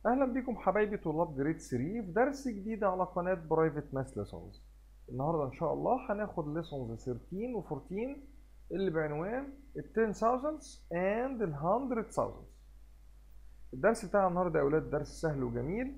اهلا بيكم حبايبي طلاب جريد 3 في درس جديد على قناه برايفت ماس ليسونز النهارده ان شاء الله هناخد ليسونز 13 و14 اللي بعنوان ال 10000 and ال 100000 الدرس بتاع النهارده يا اولاد درس سهل وجميل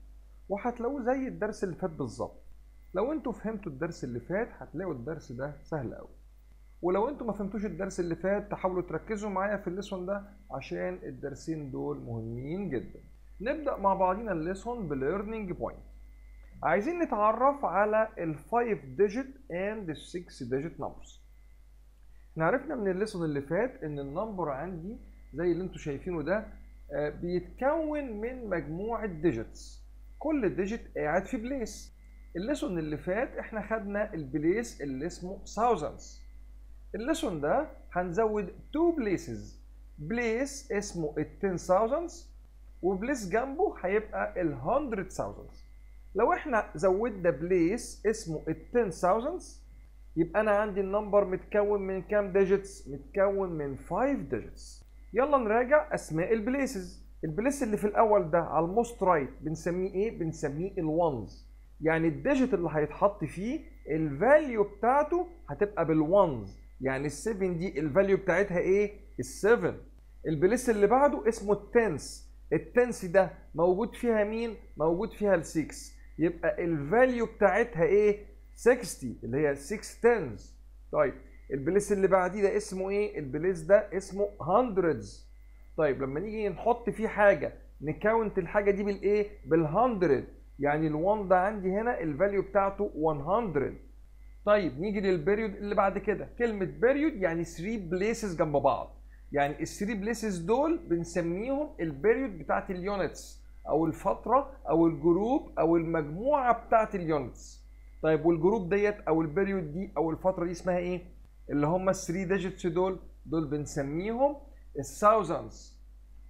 وهتلاقوه زي الدرس اللي فات بالظبط لو انتوا فهمتوا الدرس اللي فات هتلاقوا الدرس ده سهل قوي ولو انتوا ما فهمتوش الدرس اللي فات تحاولوا تركزوا معايا في الليسون ده عشان الدرسين دول مهمين جدا نبدأ مع بعضينا الليسون بليرنينج بوينت عايزين نتعرف على ال 5 digit and ال 6 digit numbers احنا عرفنا من الليسون اللي فات ان النمبر عندي زي اللي انتوا شايفينه ده آه، بيتكون من مجموعة digits كل digit قاعد في بليس الليسون اللي فات احنا خدنا البليس اللي اسمه thousands الليسون ده هنزود two places بليس اسمه ال 10000 وبليس جنبه هيبقى ال 100000 لو احنا زودنا بليس اسمه ال 10000 يبقى انا عندي النمبر متكون من كام ديجيتس متكون من 5 ديجيتس يلا نراجع اسماء البليسز البليس اللي في الاول ده على الموست رايت بنسميه ايه بنسميه الوانز يعني الديجيت اللي هيتحط فيه الفاليو بتاعته هتبقى بالوانز يعني ال7 دي الفاليو بتاعتها ايه ال7 البليس اللي بعده اسمه التنس التنس ده موجود فيها مين موجود فيها ال6 يبقى الفاليو بتاعتها ايه 60 اللي هي 6 تنز طيب البليس اللي بعديه ده اسمه ايه البليس ده اسمه هندردز طيب لما نيجي نحط فيه حاجه نكاونت الحاجه دي بالايه بال100 يعني ال1 ده عندي هنا الفاليو بتاعته 100 طيب نيجي للبيريود اللي بعد كده كلمه بيريود يعني 3 بليسز جنب بعض يعني ال 3 بليسز دول بنسميهم البيريود بتاعت اليونتس او الفتره او الجروب او المجموعه بتاعت اليونتس طيب والجروب ديت او البيريود دي او الفتره دي اسمها ايه اللي هم ال 3 ديجيتس دول دول بنسميهم الثاوزندز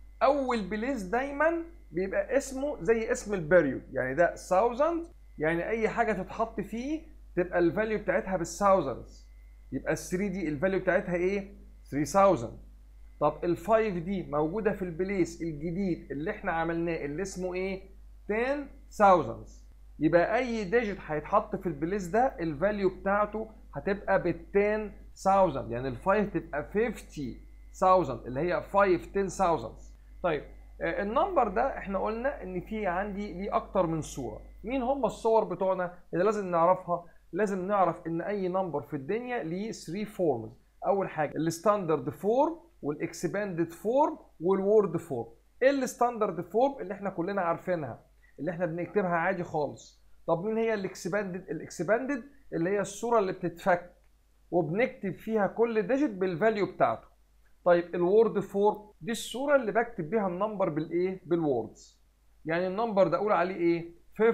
اول بليس دايما بيبقى اسمه زي اسم البيريود يعني ده ثاوزند يعني اي حاجه تتحط فيه تبقى الفاليو بتاعتها بالثاوزندز يبقى ال 3 دي الفاليو بتاعتها ايه 3000 طب ال5 دي موجوده في البليس الجديد اللي احنا عملناه اللي اسمه ايه 10000 يبقى اي ديجيت هيتحط في البليس ده الفاليو بتاعته هتبقى بال 10000 يعني ال5 تبقى 50000 اللي هي 5 10000 طيب آه، النمبر ده احنا قلنا ان في عندي ليه اكتر من صوره مين هم الصور بتوعنا اللي لازم نعرفها لازم نعرف ان اي نمبر في الدنيا ليه 3 فورمز اول حاجه الستاندرد فورم والاكسباندد فورم والوورد فورم ايه الستاندرد فورم اللي احنا كلنا عارفينها اللي احنا بنكتبها عادي خالص طب مين هي الاكسباندد الاكسباندد اللي هي الصوره اللي بتتفك وبنكتب فيها كل ديجيت بالفاليو بتاعته طيب الوورد فورم دي الصوره اللي بكتب بيها النمبر بالايه بالوردز يعني النمبر ده اقول عليه ايه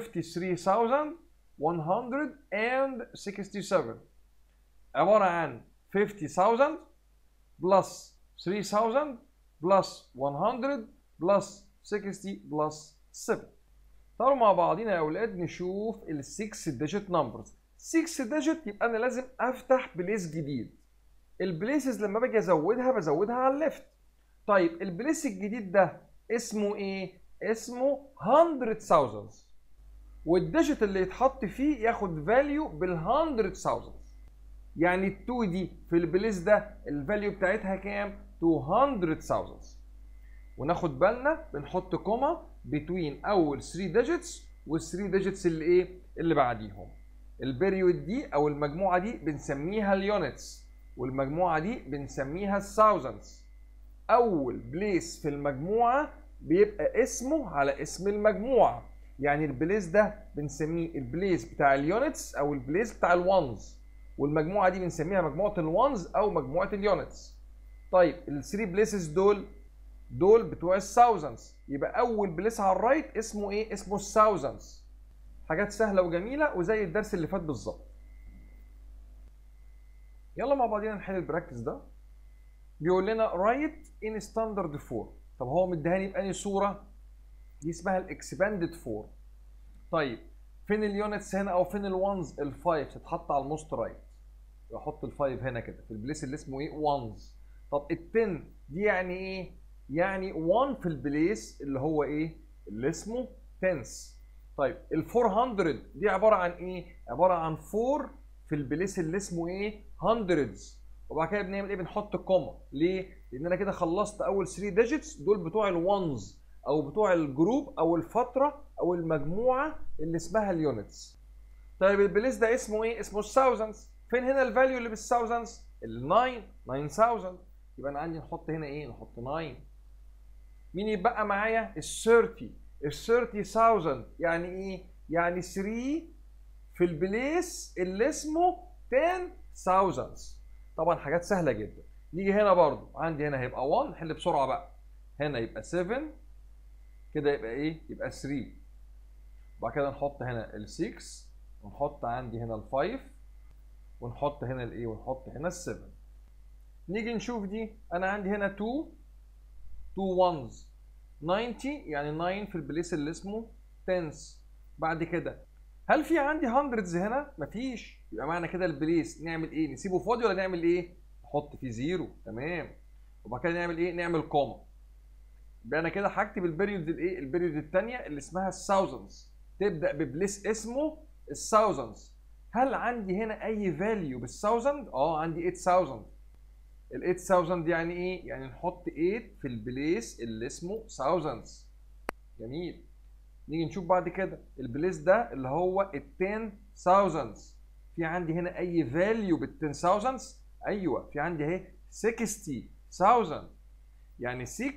53167 عباره عن 50000 بلس 3000 بلس 100 بلس 60 بلس 7 تعالوا مع بعضينا يا اولاد نشوف ال 6 ديجيت نمبرز 6 ديجيت يبقى انا لازم افتح بليس جديد البليسز لما باجي ازودها بزودها على الليفت طيب البليس الجديد ده اسمه ايه اسمه 100000 والديجيت اللي يتحط فيه ياخد فاليو بال 100000 يعني ال 2 دي في البليس ده الفاليو بتاعتها كام 200000 وناخد بالنا بنحط كوما بين اول 3 ديجيتس وال 3 ديجيتس اللي ايه اللي بعديهم البيريود دي او المجموعه دي بنسميها اليونتس والمجموعه دي بنسميها الثاوزندز اول بليس في المجموعه بيبقى اسمه على اسم المجموعه يعني البليس ده بنسميه البليس بتاع اليونتس او البليس بتاع الوانز والمجموعه دي بنسميها مجموعه الوانز او مجموعه اليونتس طيب الثري بليسز دول دول بتوع الثاوزندز يبقى اول بليس على الرايت اسمه ايه اسمه الثاوزندز حاجات سهله وجميله وزي الدرس اللي فات بالظبط يلا مع بعضينا نحل البراكتس ده بيقول لنا رايت ان ستاندرد فورم طب هو مديهاني بأني صوره دي اسمها الاكسباندد فورم طيب فين اليونتس هنا او فين الوانز الفايف تتحط على الموست رايت احط الفايف هنا كده في البليس اللي اسمه ايه وانز طب ال10 دي يعني ايه يعني 1 في البليس اللي هو ايه اللي اسمه تنس طيب ال 400 دي عباره عن ايه عباره عن 4 في البليس اللي اسمه ايه hundreds وبعد كده بنعمل ايه بنحط كوما ليه لان انا كده خلصت اول 3 ديجيتس دول بتوع الوانز او بتوع الجروب او الفتره او المجموعه اللي اسمها اليونتس طيب البليس ده اسمه ايه اسمه الثاوزندز فين هنا الفاليو اللي بالثاوزندز ال 9 9000 يبقى انا عندي نحط هنا ايه نحط 9 مين يبقى معايا ال 30 ال 30000 يعني ايه يعني 3 في البليس اللي اسمه 10000 طبعا حاجات سهله جدا نيجي هنا برضو عندي هنا هيبقى 1 نحل بسرعه بقى هنا يبقى 7 كده يبقى ايه يبقى 3 وبعد كده نحط هنا ال 6 ونحط عندي هنا ال 5 ونحط هنا الايه ونحط هنا ال 7 نيجي نشوف دي انا عندي هنا 2 2 ones 90 يعني 9 في البليس اللي اسمه تنس بعد كده هل في عندي هندردز هنا مفيش يبقى معنى كده البليس نعمل ايه نسيبه فاضي ولا نعمل ايه نحط فيه زيرو تمام وبعد كده نعمل ايه نعمل كوما يبقى انا كده هكتب البيريود الايه البيريود الثانيه اللي اسمها الثاوزندز تبدا ببليس اسمه الثاوزندز هل عندي هنا اي فاليو بالثاوزند اه عندي 8000 ال 8000 دي يعني ايه يعني نحط 8 في البليس اللي اسمه thousands جميل نيجي نشوف بعد كده البليس ده اللي هو ال 10000 في عندي هنا اي فاليو بال 10000 ايوه في عندي اهي 60000 يعني 6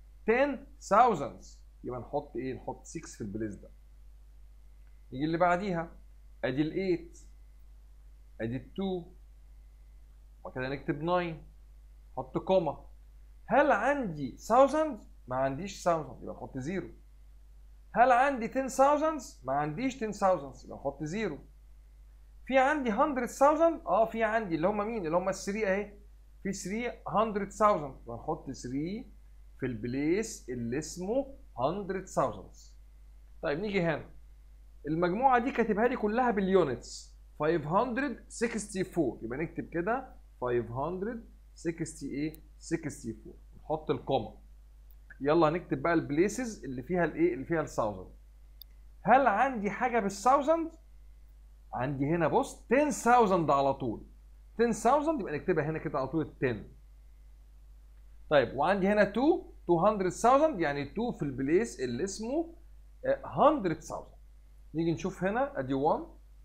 10000 يبقى نحط ايه نحط 6 في البليس ده نيجي اللي بعديها ادي ال 8 ادي ال 2 وبعد كده نكتب 9 نحط كوما هل عندي 1000 ما عنديش 1000 يبقى نحط زيرو هل عندي 10000 ما عنديش 10000 يبقى نحط زيرو في عندي 100000 اه في عندي اللي هم مين اللي هم ال 3 اهي في 300000 يبقى نحط 3 في البليس اللي اسمه 100000 طيب نيجي هنا المجموعه دي كاتبها لي كلها باليونتس 564 يبقى نكتب كده 560 ايه 64 نحط الكوما يلا هنكتب بقى البليسز اللي فيها الايه اللي فيها الثاوزند هل عندي حاجه بالثاوزند عندي هنا بص 10000 على طول 10000 يبقى نكتبها هنا كده على طول 10 طيب وعندي هنا 2 200000 يعني 2 في البليس اللي اسمه 100000 نيجي نشوف هنا ادي 1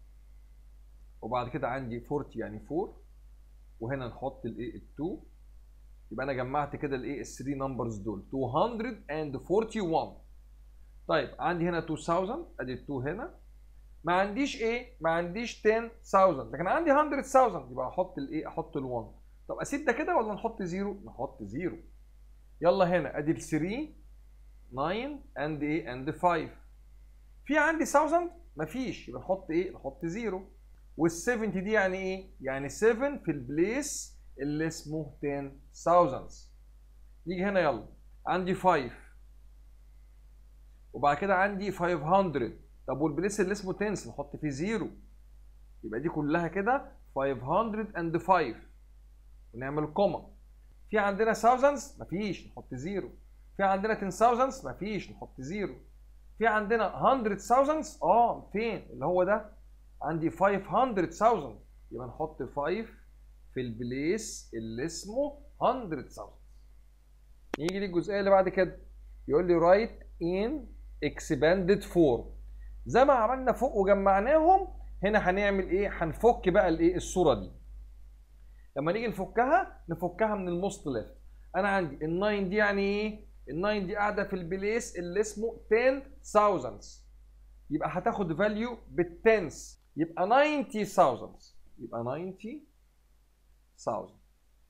وبعد كده عندي 40 يعني 4 وهنا نحط الايه ال 2 يبقى انا جمعت كده الايه ال 3 نمبرز دول 241 طيب عندي هنا 2000 ادي ال 2 هنا ما عنديش ايه ما عنديش 10000 لكن عندي 100000 يبقى احط الايه احط ال 1 طب اسيب ده كده ولا نحط زيرو نحط زيرو يلا هنا ادي ال 3 9 اند ايه اند 5 في عندي 1000 مفيش يبقى نحط ايه نحط زيرو وال 70 دي يعني ايه يعني 7 في البليس اللي اسمه 10000 نيجي هنا يلا عندي 5 وبعد كده عندي 500 طب والبليس اللي اسمه 10 نحط فيه زيرو يبقى دي كلها كده 505 ونعمل كوما في عندنا thousands مفيش نحط زيرو في عندنا 10000 مفيش نحط زيرو في عندنا 100000 اه فين اللي هو ده عندي 500000 يبقى نحط 5 في البليس اللي اسمه 100000 يجي لي الجزئيه اللي بعد كده يقول لي write in expanded form زي ما عملنا فوق وجمعناهم هنا هنعمل ايه هنفك بقى الايه الصوره دي لما نيجي نفكها نفكها من الموست ليفت انا عندي ال9 دي يعني ايه ال9 دي قاعده في البليس اللي اسمه 10000 يبقى هتاخد فاليو بالتنس يبقى 90000 يبقى 90000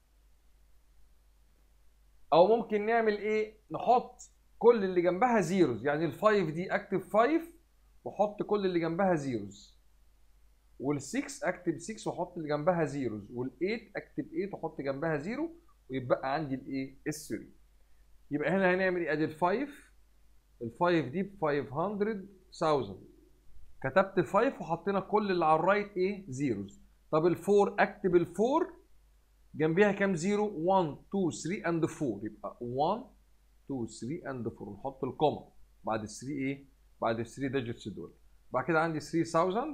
او ممكن نعمل ايه نحط كل اللي جنبها زيروز يعني ال5 دي اكتب 5 واحط كل اللي جنبها زيروز وال6 اكتب 6 واحط اللي جنبها زيروز وال8 اكتب 8 واحط جنبها زيرو ويبقى عندي الايه ال3 يبقى هنا هنعمل ايه ادي ال5 ال5 دي ب 500000 كتبت ال 5 وحطينا كل اللي على الرايت ايه زيروز طب ال4 اكتب ال4 جنبيها كام زيرو 1 2 3 اند 4 يبقى 1 2 3 اند 4 نحط الكوما بعد ال 3 ايه بعد ال 3 ديجيتس دول بعد كده عندي 3000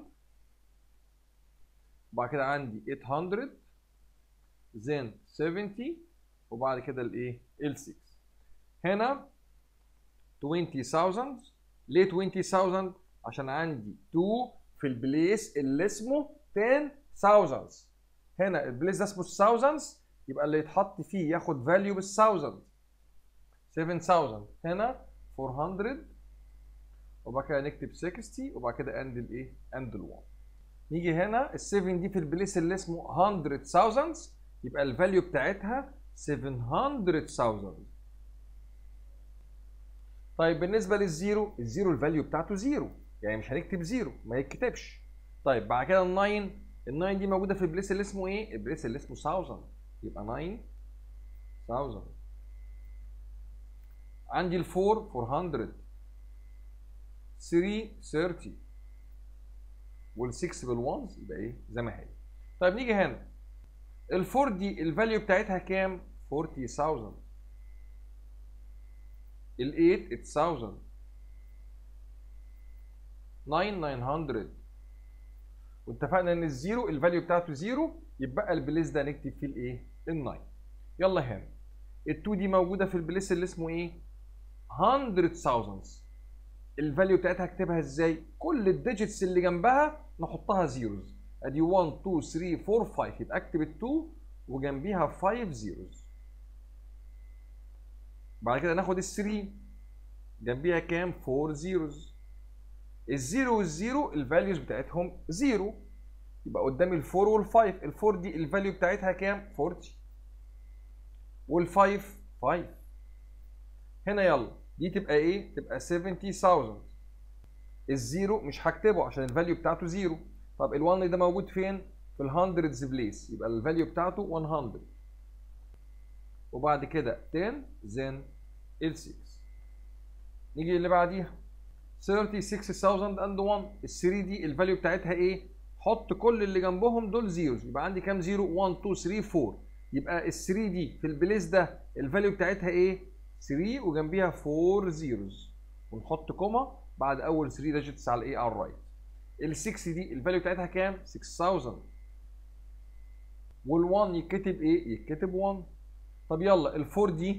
وبعد كده عندي 800 then 70 وبعد كده الايه ال 6 هنا 20000 ليه 20000 عشان عندي 2 في البليس اللي اسمه 10000 هنا البليس ده اسمه thousands يبقى اللي يتحط فيه ياخد فاليو بالثاوزند 7000 هنا 400 وبعد كده نكتب 60 وبعد كده اند الايه اند ال1 نيجي هنا ال 7 دي في البليس اللي اسمه 100000 يبقى الفاليو بتاعتها 700000 طيب بالنسبه للزيرو الزيرو الفاليو بتاعته زيرو يعني مش هنكتب زيرو ما يتكتبش طيب بعد كده ال9 ال9 دي موجوده في البليس اللي اسمه ايه البليس اللي اسمه 1000 يبقى 9000 عندي الفور 400 3 30 وال6 بالونز يبقى ايه زي ما هي طيب نيجي هنا الفور دي الفاليو بتاعتها كام 40000 ال8 8000 9 900 واتفقنا ان الزيرو الفاليو بتاعته زيرو يبقى البليس ده نكتب فيه الايه ال9 يلا هنا ال2 دي موجوده في البليس اللي اسمه ايه 100,000 الفاليو بتاعتها اكتبها ازاي كل الديجيتس اللي جنبها نحطها زيروز ادي 1 2 3 4 5 يبقى اكتب ال2 وجنبيها 5 زيروز بعد كده ناخد ال3 جنبيها كام 4 زيروز الزيرو والزيرو الفاليوز بتاعتهم زيرو يبقى قدامي الفور والفايف الفور دي الفاليو بتاعتها كام 40 والفايف 5 هنا يلا دي تبقى ايه تبقى 70000 الزيرو مش هكتبه عشان الفاليو بتاعته زيرو طب ال1 ده موجود فين في الهندردز بليس يبقى الفاليو بتاعته 100 وبعد كده 10 زين ال 6 نيجي اللي بعديها 36001 ال 3 دي الفاليو بتاعتها ايه حط كل اللي جنبهم دول زيروز يبقى عندي كام زيرو 1 2 3 4 يبقى ال 3 دي في البليس ده الفاليو بتاعتها ايه 3 وجنبيها 4 زيروز ونحط كوما بعد اول 3 ديجيتس على الايه على الرايت ال 6 دي الفاليو بتاعتها كام 6000 وال1 يتكتب ايه يتكتب 1 طب يلا ال4 دي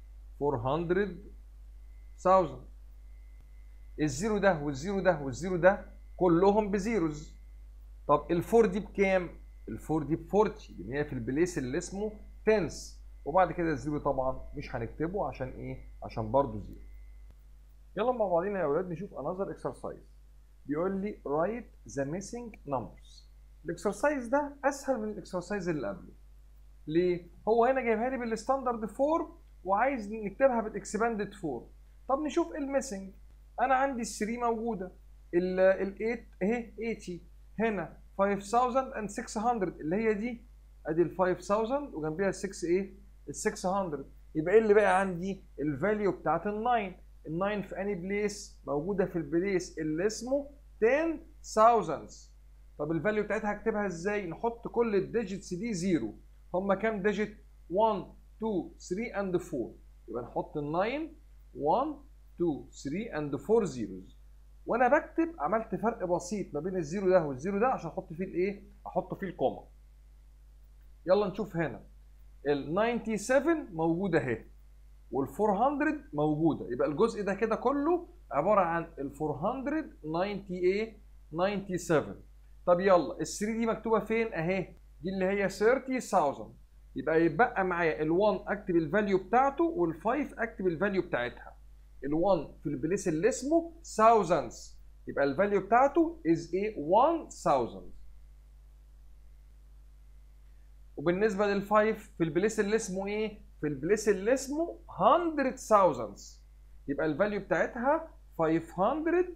400000 الزيرو ده والزيرو ده والزيرو ده كلهم بزيروز طب الفور دي بكام؟ الفور دي ب 40 لان هي في البليس اللي اسمه تنس وبعد كده الزيرو طبعا مش هنكتبه عشان ايه؟ عشان برضه زيرو. يلا مع بعضينا يا اولاد نشوف انذر اكسرسايز. بيقول لي write the missing numbers. الاكسرسايز ده اسهل من الاكسرسايز اللي قبله. ليه؟ هو هنا جايبها لي بالستاندرد 4 وعايز نكتبها بالاكسباندد 4. طب نشوف الميسنج. انا عندي ال 3 موجوده ال 8 اهي 80 هنا 5600 اللي هي دي ادي ال 5000 وجنبيها ال 6 ايه ال 600 يبقى ايه اللي بقى عندي الفاليو بتاعت ال 9 ال 9 في اني بليس موجوده في البليس اللي اسمه 10000 طب الفاليو بتاعتها هكتبها ازاي نحط كل الديجيتس دي زيرو هم كام ديجيت 1 2 3 اند 4 يبقى نحط ال 9 1 2 3 اند 4 زيروز وانا بكتب عملت فرق بسيط ما بين الزيرو ده والزيرو ده عشان احط فيه الايه احط فيه الكوما يلا نشوف هنا ال 97 موجوده اهي وال 400 موجوده يبقى الجزء ده كده كله عباره عن ال 490 ايه 97 طب يلا ال 3 دي مكتوبه فين اهي دي اللي هي 30000 يبقى يتبقى معايا ال1 اكتب الفاليو بتاعته وال5 اكتب الفاليو بتاعتها ال1 في البليس اللي اسمه thousands يبقى الفاليو بتاعته is a 1000 وبالنسبه لل5 في البليس اللي اسمه ايه في البليس اللي اسمه 100,000 يبقى الفاليو بتاعتها 500,000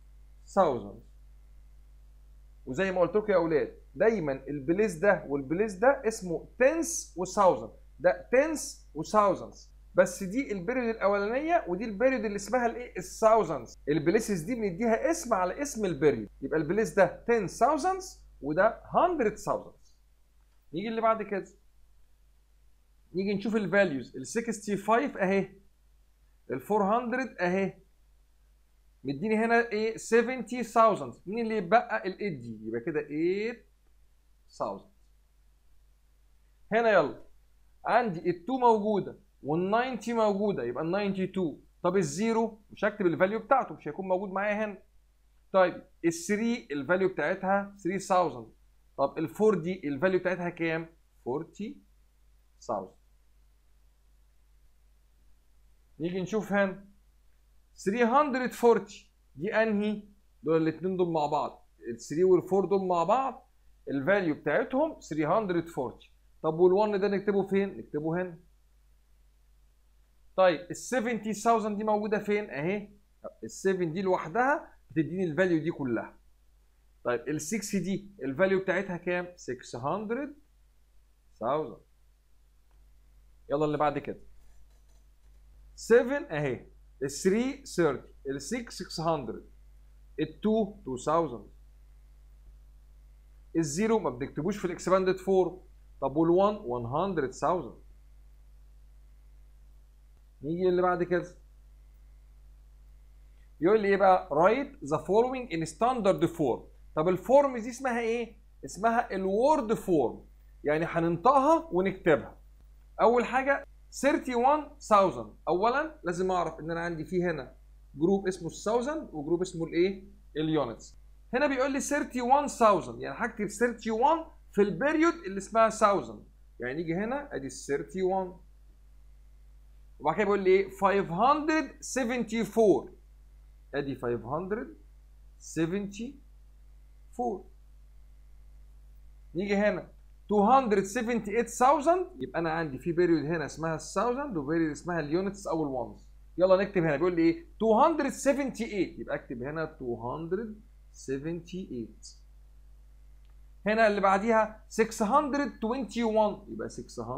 وزي ما قلت لكم يا اولاد دايما البليس ده والبليس ده اسمه تنس وثاوزند ده تنس وثاوزندز بس دي البيريود الاولانيه ودي البيريود اللي اسمها الايه الثاوزندز البليسز دي بنديها اسم على اسم البيريود يبقى البليس ده 10000 وده 100000 نيجي اللي بعد كده نيجي نشوف الفاليوز ال 65 اهي ال 400 اهي مديني هنا ايه 70000 مين اللي يبقى ال 8 دي يبقى كده 8000 هنا يلا عندي ال 2 موجوده وال 90 موجوده يبقى ال 92 طب الزيرو مش هكتب الفاليو بتاعته مش هيكون موجود معايا هنا طيب ال 3 الفاليو بتاعتها 3000 طب ال 4 دي الفاليو بتاعتها كام 40000 نيجي نشوف هنا 340 دي انهي دول الاثنين دول مع بعض ال 3 وال 4 دول مع بعض الفاليو بتاعتهم 340 طب وال1 ده نكتبه فين نكتبه هنا طيب ال 70000 دي موجوده فين اهي ال 7 دي لوحدها بتديني الفاليو دي كلها طيب ال 6 دي الفاليو بتاعتها كام 600000 يلا اللي بعد كده 7 اهي ال 3 30 ال 6 600 ال 2 2000 الزيرو ما بنكتبوش في الاكسباندد فورم طب وال1 100000 نيجي اللي بعد كده يقول لي ايه بقى write the following in standard form طب الفورم دي اسمها ايه اسمها الوورد فورم يعني هننطقها ونكتبها اول حاجه 31000 اولا لازم اعرف ان انا عندي في هنا جروب اسمه ال1000 وجروب اسمه الايه اليونتس هنا بيقول لي 31000 يعني هكتب 31 في البيريود اللي اسمها 1000 يعني نيجي هنا ادي ال 31 وبعد كده بيقول لي ايه 574 ادي 574 نيجي هنا 278000 يبقى انا عندي في بيريود هنا اسمها ال 1000 وبيريود اسمها اليونتس او الونز يلا نكتب هنا بيقول لي ايه 278 يبقى اكتب هنا 278 هنا اللي بعديها 621 يبقى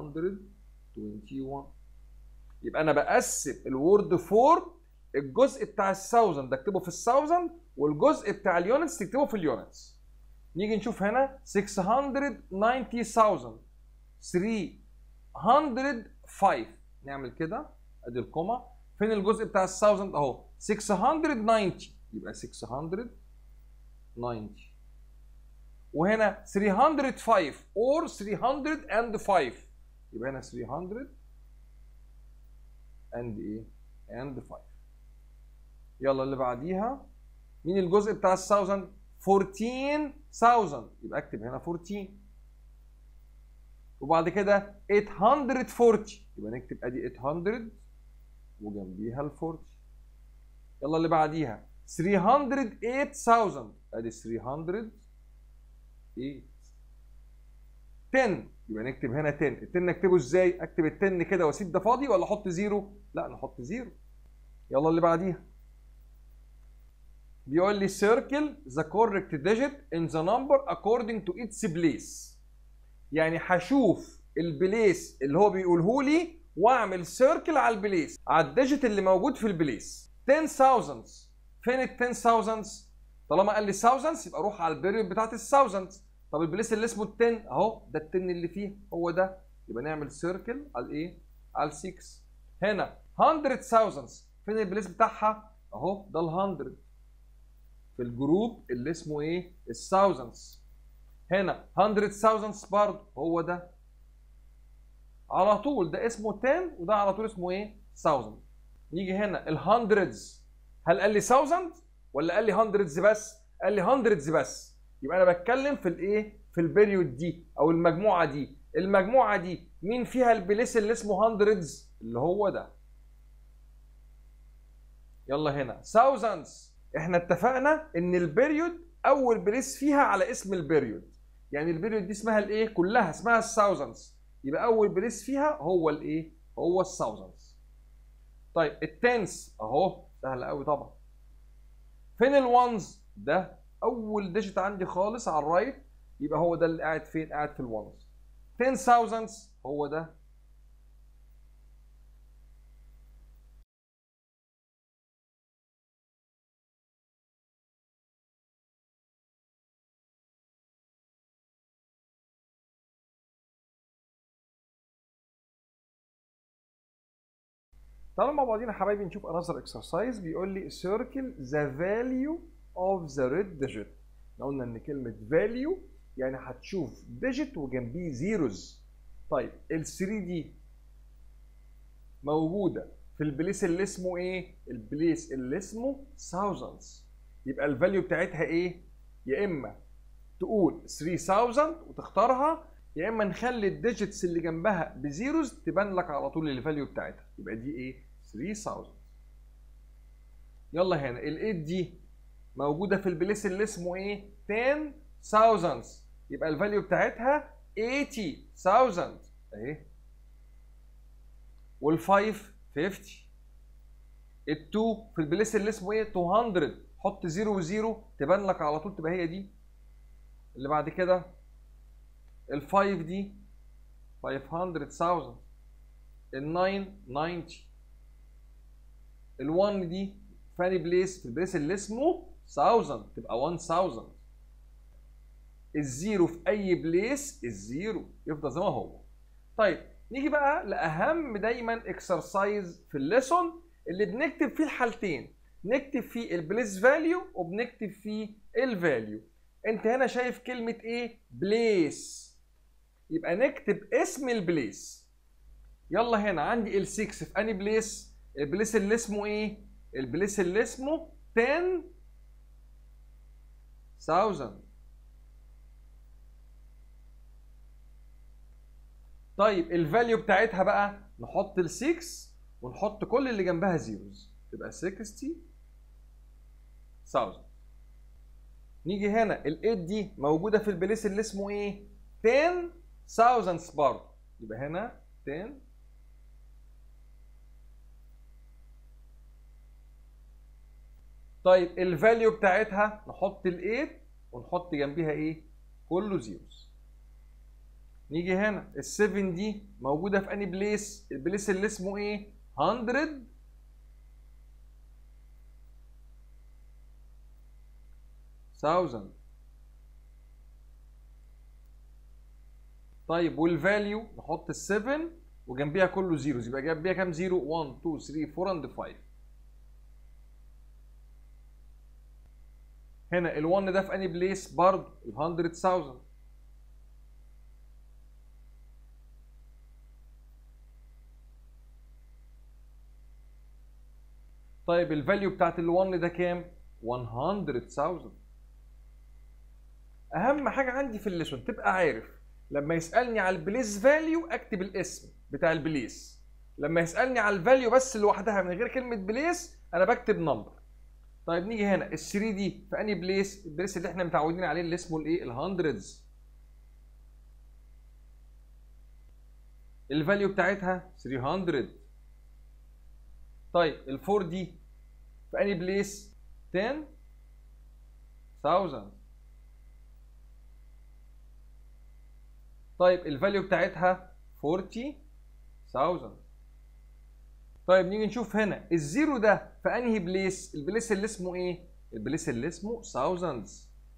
621 يبقى انا بقسم الوورد فورم الجزء بتاع الثاوزند ده اكتبه في الثاوزند والجزء بتاع اليونتس تكتبه في اليونتس نيجي نشوف هنا 690000 305 نعمل كده ادي الكوما فين الجزء بتاع الثاوزند اهو 690 يبقى 690 وهنا 305 or 305 يبقى هنا 300 and ايه and 5 يلا اللي بعديها مين الجزء بتاع ال 1000 14000 يبقى اكتب هنا 14 وبعد كده 840 يبقى نكتب ادي 800 وجنبيها ال 40 يلا اللي بعديها 308000 ادي 308 10 يبقى نكتب هنا 10 ال 10 نكتبه ازاي؟ اكتب ال 10 كده واسيب ده فاضي ولا احط زيرو؟ لا نحط زيرو يلا اللي بعديها بيقول لي circle the correct digit in the number according to its place يعني هشوف البليس اللي هو بيقوله لي واعمل سيركل على البليس على الديجيت اللي موجود في البليس 10000 فين ال 10000 طالما قال لي thousands يبقى اروح على البيريود بتاعت الثاوزندز طب البليس اللي اسمه ال 10 اهو ده ال 10 اللي فيه هو ده يبقى نعمل سيركل على الايه؟ على ال 6 هنا 100000 فين البليس بتاعها؟ اهو ده ال 100 في الجروب اللي اسمه ايه؟ الثاوزندز هنا 100000 برضه هو ده على طول ده اسمه 10 وده على طول اسمه ايه؟ 1000 نيجي هنا الهندردز هل قال لي 1000 ولا قال لي هندردز بس؟ قال لي هندردز بس يبقى انا بتكلم في الايه؟ في البيريود دي او المجموعه دي المجموعه دي مين فيها البليس اللي اسمه هندردز اللي هو ده يلا هنا thousands احنا اتفقنا ان البيريود اول بليس فيها على اسم البيريود يعني البيريود دي اسمها الايه كلها اسمها الثاوزندز يبقى اول بليس فيها هو الايه هو الثاوزندز طيب التنس اهو سهل قوي طبعا فين الوانز ده اول ديجيت عندي خالص على الرايت يبقى هو ده اللي قاعد فين قاعد في الوانز 10000 هو ده تعالوا مع بعضينا يا حبايبي نشوف انذر اكسرسايز بيقول لي circle the value of the red digit احنا قلنا ان كلمه value يعني هتشوف digit وجنبيه زيروز طيب ال 3 دي موجوده في البليس اللي اسمه ايه؟ البليس اللي اسمه thousands يبقى الفاليو بتاعتها ايه؟ يا اما تقول 3000 وتختارها يا اما نخلي الديجيتس اللي جنبها بزيروز تبان لك على طول الفاليو بتاعتها يبقى دي ايه 3000 يلا هنا ال8 دي موجوده في البليس اللي اسمه ايه 10000 يبقى الفاليو بتاعتها 80000 اهي وال5 50 ال2 في البليس اللي اسمه ايه 200 حط 0 و0 تبان لك على طول تبقى هي دي اللي بعد كده ال5 دي 500000 ال9 90 ال1 دي فاني بليس في البليس اللي اسمه 1000 تبقى 1000 الزيرو في اي بليس الزيرو يفضل زي ما هو طيب نيجي بقى لاهم دايما اكسرسايز في الليسون اللي بنكتب فيه الحالتين نكتب فيه البليس فاليو وبنكتب فيه الفاليو انت هنا شايف كلمه ايه بليس يبقى نكتب اسم البليس يلا هنا عندي ال6 في اني بليس البليس اللي اسمه ايه البليس اللي اسمه 10000 طيب الفاليو بتاعتها بقى نحط ال6 ونحط كل اللي جنبها زيروز تبقى 60000 نيجي هنا ال8 دي موجوده في البليس اللي اسمه ايه 10000 برضه يبقى هنا 10 طيب الفاليو بتاعتها نحط ال8 ونحط جنبيها ايه كله زيروز نيجي هنا ال7 دي موجوده في اني بليس البليس اللي اسمه ايه 100 thousand طيب والفاليو نحط ال7 وجنبيها كله زيروز يبقى جنبيها كام زيرو 1 2 3 4 and 5 هنا ال1 ده في اني بليس برضه ال 100000 طيب الفاليو بتاعت ال1 ده كام 100000 اهم حاجه عندي في الليسون تبقى عارف لما يسالني على البليس فاليو اكتب الاسم بتاع البليس لما يسالني على الفاليو بس لوحدها من غير كلمه بليس انا بكتب نمبر طيب نيجي هنا ال 3 دي في اني بليس البليس اللي احنا متعودين عليه اللي اسمه الايه الهندردز الفاليو بتاعتها 300 طيب ال 4 دي في اني بليس 10000 طيب الفاليو بتاعتها 40000 طيب نيجي نشوف هنا الزيرو ده في انهي بليس البليس اللي اسمه ايه البليس اللي اسمه thousands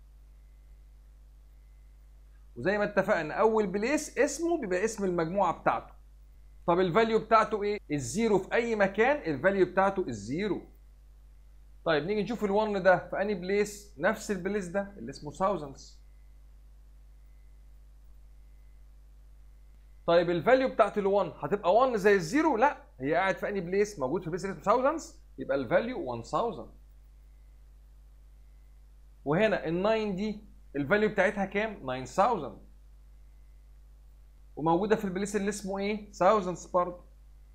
وزي ما اتفقنا اول بليس اسمه بيبقى اسم المجموعه بتاعته طب الفاليو بتاعته ايه الزيرو في اي مكان الفاليو بتاعته الزيرو طيب نيجي نشوف ال1 ده في انهي بليس نفس البليس ده اللي اسمه thousands طيب الفاليو بتاعت ال1 هتبقى 1 زي الزيرو لا هي قاعد في اني بليس موجود في بليس اسمه thousands يبقى الفاليو 1000 وهنا ال9 دي الفاليو بتاعتها كام 9000 وموجوده في البليس اللي اسمه ايه thousands برضه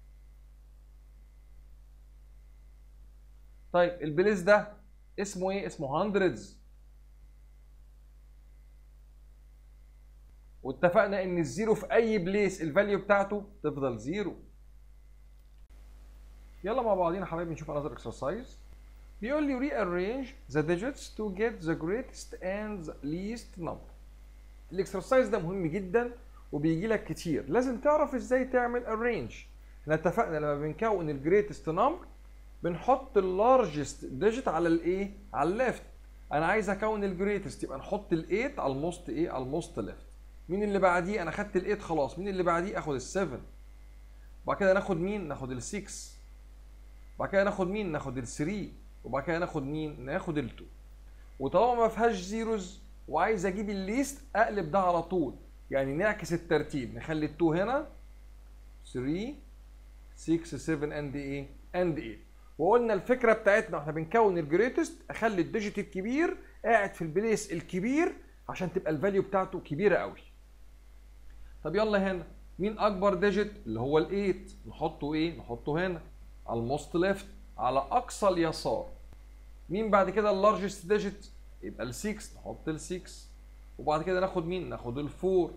طيب البليس ده اسمه ايه اسمه hundreds واتفقنا ان الزيرو في اي بليس الفاليو بتاعته تفضل زيرو يلا مع بعضينا حبايبي نشوف another exercise بيقول لي rearrange the digits to get the greatest and the least number الاكسرسايز ده مهم جدا وبيجي لك كتير لازم تعرف ازاي تعمل arrange احنا اتفقنا لما بنكون الجريتست نمبر بنحط اللارجست ديجيت على الايه على الليفت انا عايز اكون الجريتست يبقى نحط ال8 على الموست ايه على الموست ليفت مين اللي بعديه انا خدت ال8 خلاص مين اللي بعديه اخد ال7 وبعد كده ناخد مين ناخد ال6 وبعد كده ناخد مين ناخد ال 3 وبعد كده ناخد مين ناخد ال 2 وطالما ما فيهاش زيروز وعايز اجيب الليست اقلب ده على طول يعني نعكس الترتيب نخلي ال 2 هنا 3 6 7 اند ايه اند 8 وقلنا الفكره بتاعتنا واحنا بنكون الجريتست اخلي الديجيت الكبير قاعد في البليس الكبير عشان تبقى الفاليو بتاعته كبيره قوي طب يلا هنا مين اكبر ديجيت اللي هو ال8 نحطه ايه نحطه هنا على الموست ليفت على اقصى اليسار مين بعد كده اللارجست ديجيت يبقى ال6 نحط ال6 وبعد كده ناخد مين ناخد ال4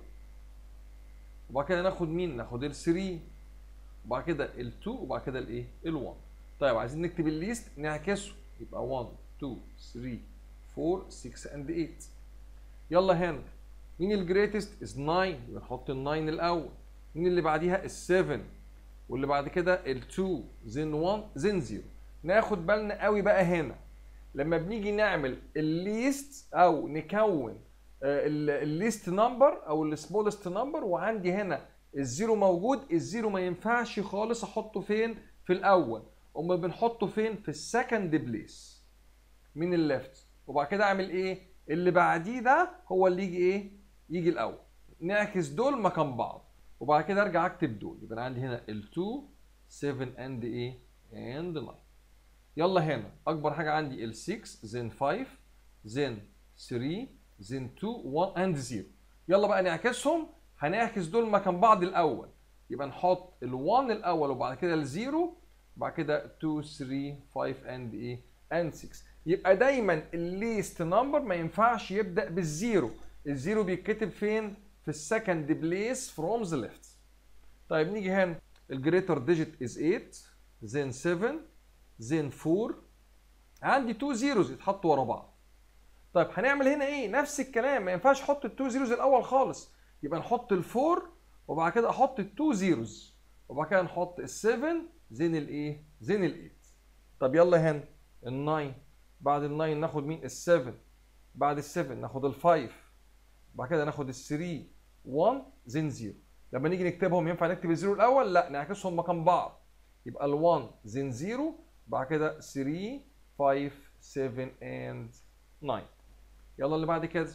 وبعد كده ناخد مين ناخد ال3 وبعد كده ال2 وبعد كده الايه ال1 طيب عايزين نكتب الليست نعكسه يبقى 1 2 3 4 6 اند 8 يلا هنا مين الجريتست از 9 يبقى نحط ال 9 الاول مين اللي بعديها ال 7 واللي بعد كده ال 2 زين 1 زين 0 ناخد بالنا قوي بقى هنا لما بنيجي نعمل الليست او نكون الليست نمبر او السمولست نمبر وعندي هنا الزيرو موجود الزيرو ما ينفعش خالص احطه فين في الاول امال بنحطه فين في السكند بليس من الليفت وبعد كده اعمل ايه اللي بعديه ده هو اللي يجي ايه يجي الاول نعكس دول مكان بعض وبعد كده ارجع اكتب دول يبقى انا عندي هنا ال2 7 اند ايه اند 9 يلا هنا اكبر حاجه عندي ال6 زين 5 زين 3 زين 2 1 اند 0 يلا بقى نعكسهم هنعكس دول مكان بعض الاول يبقى نحط ال1 الاول وبعد كده الزيرو بعد كده 2 3 5 اند ايه اند 6 يبقى دايما الليست نمبر ما ينفعش يبدا بالزيرو الزيرو بيتكتب فين في السكند بليس فروم ذا ليفت طيب نيجي هنا الجريتر ديجيت از 8 زين 7 زين 4 عندي 2 زيروز يتحطوا ورا بعض طيب هنعمل هنا ايه نفس الكلام ما ينفعش احط ال 2 زيروز الاول خالص يبقى نحط ال 4 وبعد كده احط ال 2 زيروز وبعد كده نحط ال 7 زين الايه زين ال 8 طب يلا هنا ال 9 بعد ال 9 ناخد مين ال 7 بعد ال 7 ناخد ال 5 بعد كده ناخد ال 3 1 زين 0 لما نيجي نكتبهم ينفع نكتب الزيرو الاول لا نعكسهم مكان بعض يبقى ال 1 زين 0 بعد كده 3 5 7 and 9 يلا اللي بعد كده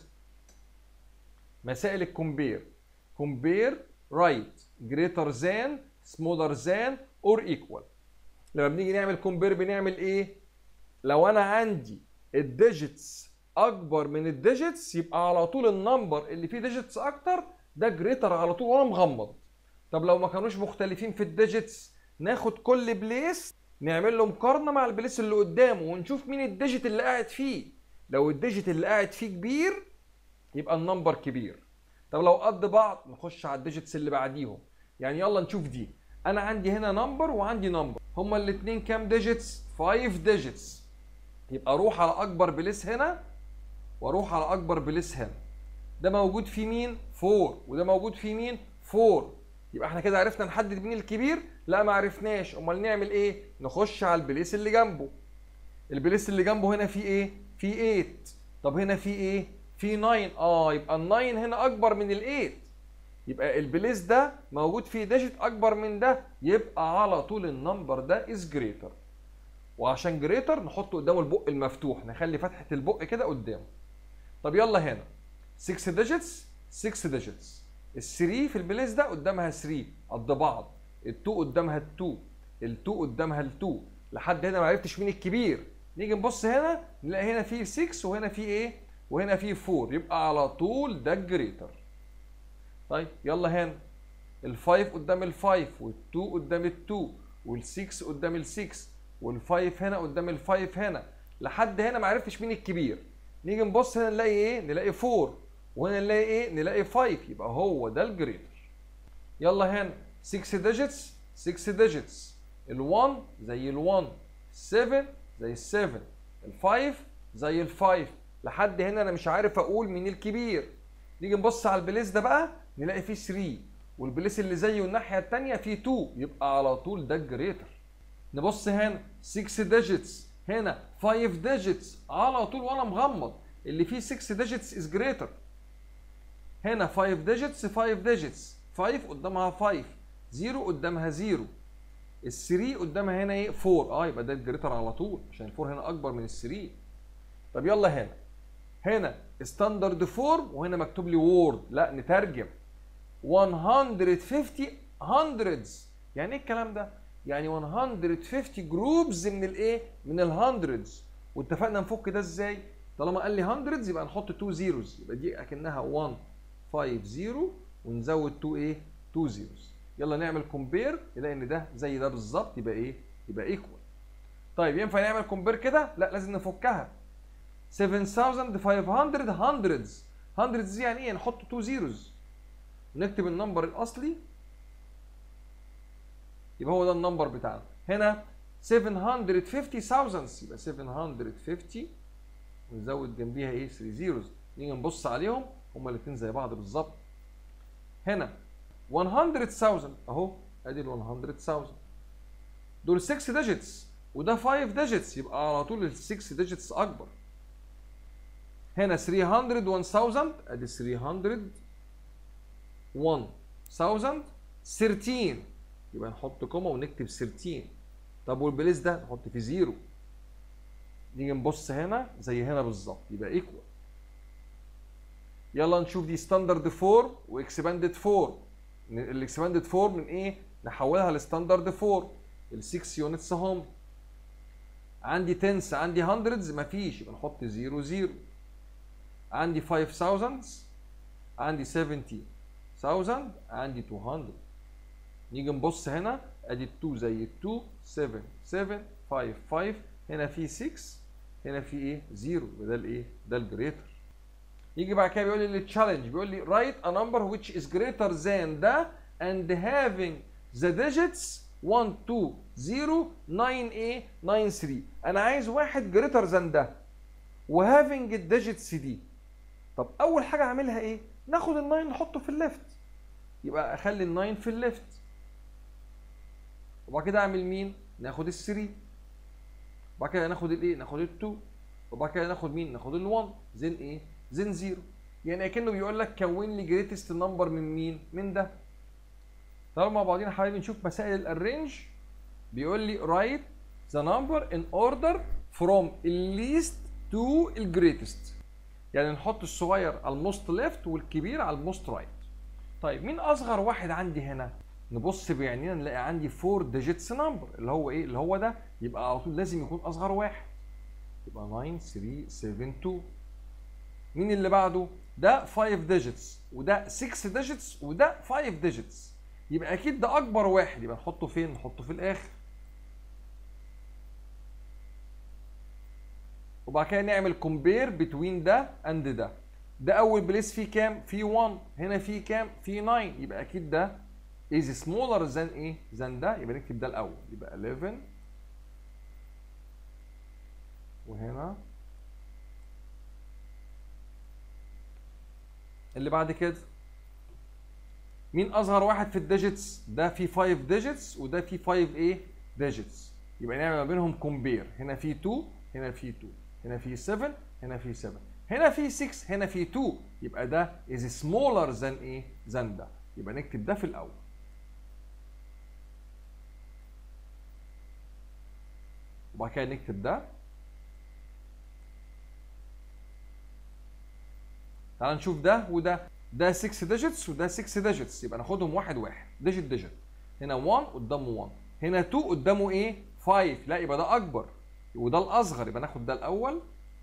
مسائل الكومبير كومبير رايت جريتر ذان سمولر ذان اور ايكوال لما بنيجي نعمل كومبير بنعمل ايه لو انا عندي الديجيتس اكبر من الديجيتس يبقى على طول النمبر اللي فيه ديجيتس اكتر ده جريتر على طول وانا مغمض طب لو ما كانوش مختلفين في الديجيتس ناخد كل بليس نعمل له مقارنه مع البليس اللي قدامه ونشوف مين الديجيت اللي قاعد فيه لو الديجيت اللي قاعد فيه كبير يبقى النمبر كبير طب لو قد بعض نخش على الديجيتس اللي بعديهم يعني يلا نشوف دي انا عندي هنا نمبر وعندي نمبر هما الاثنين كام ديجيتس 5 ديجيتس يبقى اروح على اكبر بليس هنا واروح على اكبر بليس هنا ده موجود فيه مين 4 وده موجود فيه مين 4 يبقى احنا كده عرفنا نحدد مين الكبير لا ما عرفناش امال نعمل ايه نخش على البليس اللي جنبه البليس اللي جنبه هنا فيه ايه فيه 8 طب هنا فيه ايه فيه 9 اه يبقى ال 9 هنا اكبر من ال 8 يبقى البليس ده موجود فيه ديجيت اكبر من ده يبقى على طول النمبر ده از جريتر وعشان جريتر نحط قدامه البق المفتوح نخلي فتحه البق كده قدامه طب يلا هنا 6 ديجيتس 6 ديجيتس ال 3 في البليس ده قدامها 3 قد بعض ال 2 قدامها ال 2 ال 2 قدامها ال 2 لحد هنا ما عرفتش مين الكبير نيجي نبص هنا نلاقي هنا في 6 وهنا في ايه وهنا في 4 يبقى على طول ده الجريتر طيب يلا هنا ال5 قدام ال5 وال2 قدام ال2 وال6 قدام ال6 وال5 هنا قدام ال5 هنا لحد هنا ما عرفتش مين الكبير نيجي نبص هنا نلاقي ايه نلاقي 4 وهنا نلاقي ايه نلاقي 5 يبقى هو ده الجريتر يلا هنا 6 ديجيتس 6 ديجيتس ال1 زي ال1 7 زي ال7 ال5 زي ال5 لحد هنا انا مش عارف اقول مين الكبير نيجي نبص على البليس ده بقى نلاقي فيه 3 والبليس اللي زيه الناحيه الثانيه فيه 2 يبقى على طول ده الجريتر نبص هنا 6 ديجيتس هنا 5 ديجيتس على طول وانا مغمض اللي فيه 6 ديجيتس از جريتر هنا 5 ديجيتس 5 ديجيتس 5 قدامها 5 0 قدامها 0 ال 3 قدامها هنا ايه 4 اه يبقى ده الجريتر على طول عشان ال 4 هنا اكبر من ال 3 طب يلا هنا هنا ستاندرد فورم وهنا مكتوب لي وورد لا نترجم 150 هندردز يعني ايه الكلام ده يعني 150 جروبز من الايه من الهندردز واتفقنا نفك ده ازاي طالما قال لي هندردز يبقى نحط 2 زيروز يبقى دي اكنها 1 5 0 ونزود 2 ايه 2 زيروز يلا نعمل كومبير نلاقي ان ده زي ده بالظبط يبقى ايه يبقى ايكوال طيب ينفع نعمل كومبير كده لا لازم نفكها 7500 هندردز هندردز يعني ايه نحط 2 زيروز نكتب النمبر الاصلي يبقى هو ده النمبر بتاعنا هنا 750000 يبقى 750 ونزود جنبيها ايه 3 زيروز نيجي نبص عليهم هما الاثنين زي بعض بالظبط هنا 100000 اهو ادي ال 100000 دول 6 ديجيتس وده 5 ديجيتس يبقى على طول ال 6 ديجيتس اكبر هنا 300 1000 ادي 300 1000 13 يبقى نحط كوما ونكتب 13 طب والبليس ده نحط فيه زيرو نيجي نبص هنا زي هنا بالظبط يبقى ايكوال يلا نشوف دي ستاندرد فورم واكسباندد فورم الاكسباندد فورم من ايه نحولها لستاندرد فورم ال 6 يونتس اهم عندي تنس عندي هندردز مفيش يبقى نحط 0 0 عندي 5000 عندي 70000 عندي 200 نيجي نبص هنا ادي ال 2 زي ال 2 7 7 5 5 هنا في 6 هنا في ايه 0 يبقى ده الايه ده الجريتر يجي بعد كده بيقول لي التشالنج بيقول لي write a number which is greater than ده and having the digits 1 2 0 9 a 9 3 انا عايز واحد greater than ده وهافينج الديجيتس دي طب اول حاجه اعملها ايه ناخد ال9 نحطه في الليفت يبقى اخلي ال9 في الليفت وبعد كده اعمل مين ناخد ال3 وبعد كده ناخد الايه ناخد ال2 وبعد كده ناخد مين ناخد ال1 زين ايه زين 0 يعني اكنه بيقول لك كون لي جريتست نمبر من مين من ده تعالوا مع بعضينا حبايبي نشوف مسائل الارينج بيقول لي write the number in order from least to الجريتست يعني نحط الصغير على الموست ليفت والكبير على الموست رايت طيب مين اصغر واحد عندي هنا نبص بعينينا نلاقي عندي 4 ديجيتس نمبر اللي هو ايه اللي هو ده يبقى على طول لازم يكون اصغر واحد يبقى 9 3 7 2 مين اللي بعده ده 5 ديجيتس وده 6 ديجيتس وده 5 ديجيتس يبقى اكيد ده اكبر واحد يبقى نحطه فين نحطه في الاخر وبعد كده نعمل كومبير بتوين ده اند ده ده اول بليس فيه كام فيه 1 هنا فيه كام فيه 9 يبقى اكيد ده is smaller than ايه than ده يبقى نكتب ده الاول يبقى 11 وهنا اللي بعد كده مين اصغر واحد في الديجيتس ده فيه 5 ديجيتس وده فيه 5 ايه ديجيتس يبقى نعمل ما بينهم كومبير هنا فيه 2 هنا فيه 2 هنا فيه 7 هنا فيه 7 هنا فيه 6 هنا فيه 2 يبقى ده is smaller than ايه than ده يبقى نكتب ده في الاول وبعد كده نكتب ده تعال نشوف ده وده ده 6 ديجيتس وده 6 ديجيتس يبقى ناخدهم واحد واحد ديجيت ديجيت هنا 1 قدامه 1 هنا 2 قدامه ايه 5 لا يبقى ده اكبر وده الاصغر يبقى ناخد ده الاول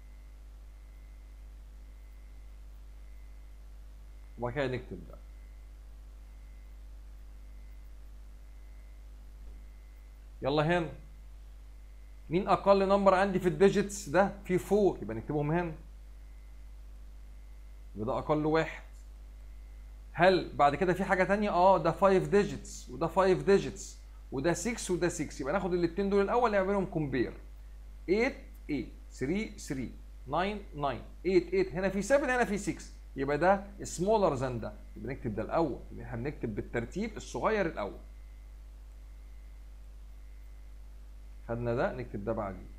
وبعد كده نكتب ده يلا هنا مين اقل نمبر عندي في الديجيتس ده في 4 يبقى نكتبهم هنا يبقى ده اقل واحد هل بعد كده في حاجه تانية اه ده 5 ديجيتس وده 5 ديجيتس وده 6 وده 6 يبقى ناخد الاثنين دول الاول نعملهم كومبير 8 8 3 3 9 9 8 8 هنا في 7 هنا في 6 يبقى ده سمولر ذان ده يبقى نكتب ده الاول يبقى احنا بنكتب بالترتيب الصغير الاول خدنا ده نكتب ده بعدين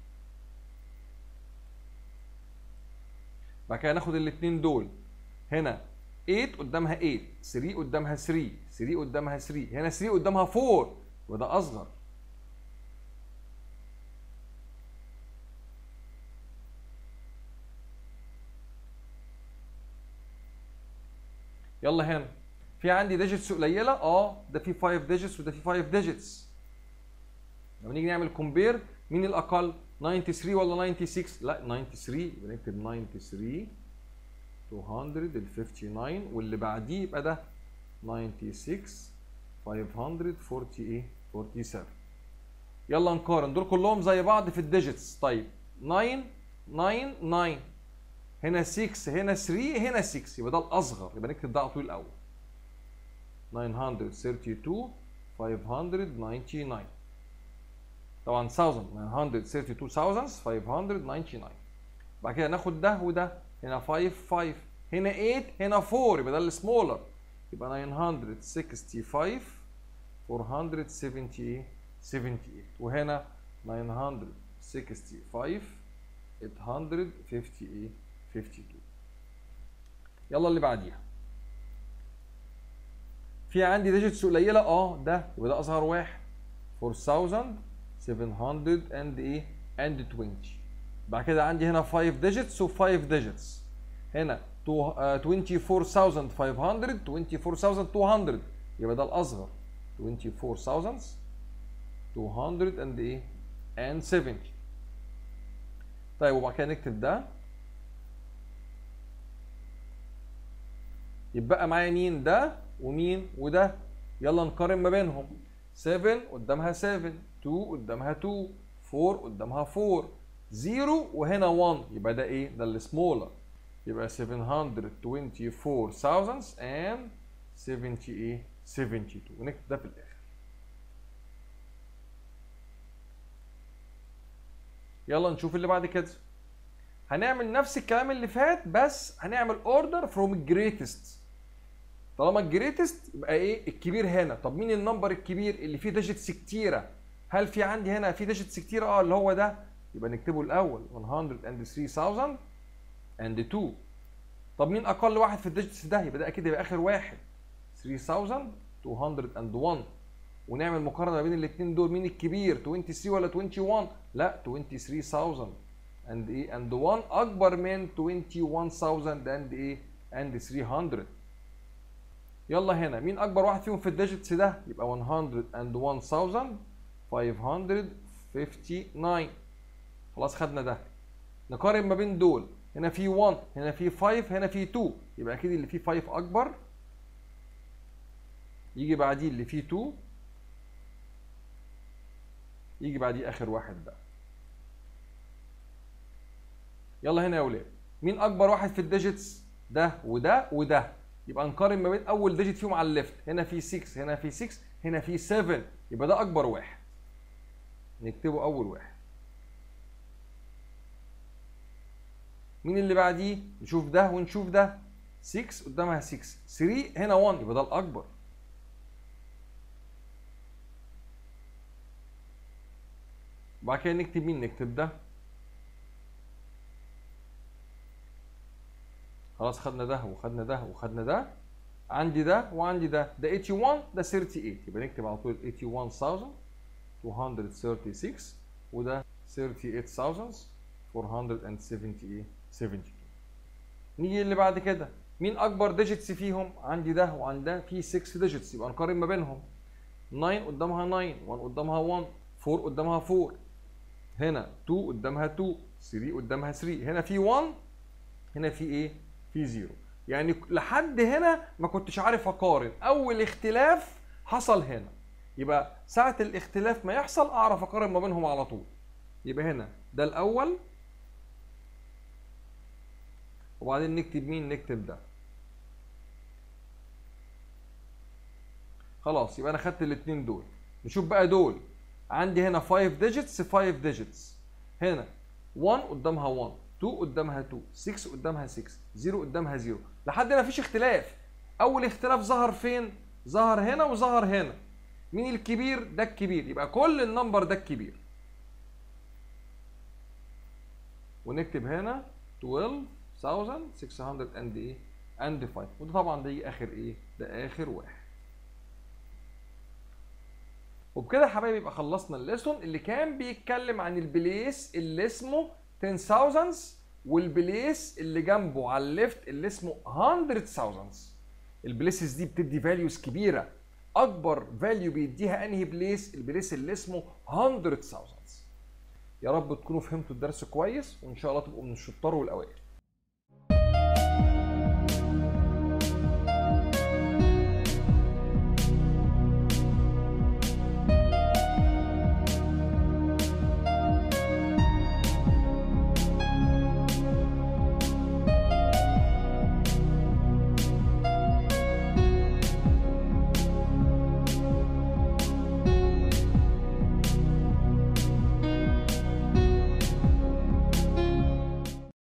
بعد كده ناخد الاثنين دول هنا 8 قدامها 8 3 قدامها 3 3 قدامها 3 هنا 3 قدامها 4 وده اصغر يلا هنا في عندي ديجيتس قليله اه ده في 5 ديجيتس وده في 5 ديجيتس لما نيجي نعمل كومبير مين الاقل 93 ولا 96 لا 93 يبقى نكتب 93 200 ال 59 واللي بعديه يبقى ده 96 540 ايه 47 يلا نقارن دول كلهم زي بعض في الديجيتس طيب 9 9 9 هنا 6 هنا 3 هنا 6 يبقى ده الاصغر يبقى نكتب ده على طول الاول 932 599 طبعا 1000 932 599 بعد كده ناخد ده وده هنا 5 5 هنا 8 هنا 4 يبقى ده السمولر يبقى 965 478 78 وهنا 965 858 52 يلا اللي بعديها في عندي ديجيتس قليله اه ده يبقى ده اصغر واحد 4700 and ايه and 20 بعد كده عندي هنا 5 ديجيتس و 5 ديجيتس هنا 24500 24200 يبقى ده الاصغر 24200 and ايه and 70 طيب وبعد كده نكتب ده يبقى معايا مين ده ومين وده يلا نقارن ما بينهم 7 قدامها 7 2 قدامها 2 4 قدامها 4 0 وهنا 1 يبقى ده ايه ده السمولر يبقى 724,000 and 70 ايه 72 ونكتب ده في الاخر يلا نشوف اللي بعد كده هنعمل نفس الكلام اللي فات بس هنعمل اوردر فروم الجريتست طالما الجريتست يبقى ايه الكبير هنا طب مين النمبر الكبير اللي فيه ديجيتس كتيره هل في عندي هنا في ديجيتس كتيره اه اللي هو ده يبقى نكتبه الاول 103,000 and 2 طب مين اقل واحد في الديجيتس ده يبقى ده اكيد يبقى اخر واحد 3201 ونعمل مقارنه بين الاثنين دول مين الكبير 23 ولا 21 لا 23000 and ايه and 1 اكبر من 21000 and ايه and 300 يلا هنا مين اكبر واحد فيهم في الديجيتس ده يبقى 101559 خلاص خدنا ده نقارن ما بين دول هنا في 1 هنا في 5 هنا في 2 يبقى اكيد اللي فيه 5 اكبر يجي بعديه اللي فيه 2 يجي بعديه اخر واحد ده يلا هنا يا ولاد مين اكبر واحد في الديجيتس ده وده وده يبقى نقارن ما بين اول ديجيت فيهم على الليفت هنا في 6 هنا في 6 هنا في 7 يبقى ده اكبر واحد نكتبه اول واحد مين اللي بعديه نشوف ده ونشوف ده 6 قدامها 6 3 هنا 1 يبقى ده الاكبر وبعد كده نكتب مين نكتب ده خلاص خدنا ده وخدنا ده وخدنا ده عندي ده وعندي ده ده 81 ده 38 يبقى نكتب على طول 81236 وده 38478 72 نيجي اللي بعد كده مين اكبر ديجيتس فيهم عندي ده وعند ده في 6 ديجيتس يبقى نقارن ما بينهم 9 قدامها 9 1 قدامها 1 4 قدامها 4 هنا 2 قدامها 2 3 قدامها 3 هنا في 1 هنا في ايه في 0 يعني لحد هنا ما كنتش عارف اقارن اول اختلاف حصل هنا يبقى ساعة الاختلاف ما يحصل اعرف اقارن ما بينهم على طول يبقى هنا ده الاول وبعدين نكتب مين نكتب ده خلاص يبقى انا خدت الاثنين دول نشوف بقى دول عندي هنا 5 ديجيتس 5 ديجيتس هنا 1 قدامها 1 2 قدامها 2 6 قدامها 6 0 قدامها 0 لحد هنا مفيش اختلاف اول اختلاف ظهر فين ظهر هنا وظهر هنا مين الكبير ده الكبير يبقى كل النمبر ده الكبير ونكتب هنا 12600 اند ايه اند 5 وده طبعا ده اخر ايه ده اخر واحد وبكده يا حبايبي يبقى خلصنا الليسون اللي كان بيتكلم عن البليس اللي اسمه 10000 والبليس اللي جنبه على الليفت اللي اسمه 100000 البليسز دي بتدي فاليوز كبيره اكبر فاليو بيديها انهي بليس البليس اللي اسمه 100 يا رب تكونوا فهمتوا الدرس كويس وان شاء الله تبقوا من الشطار والاوائل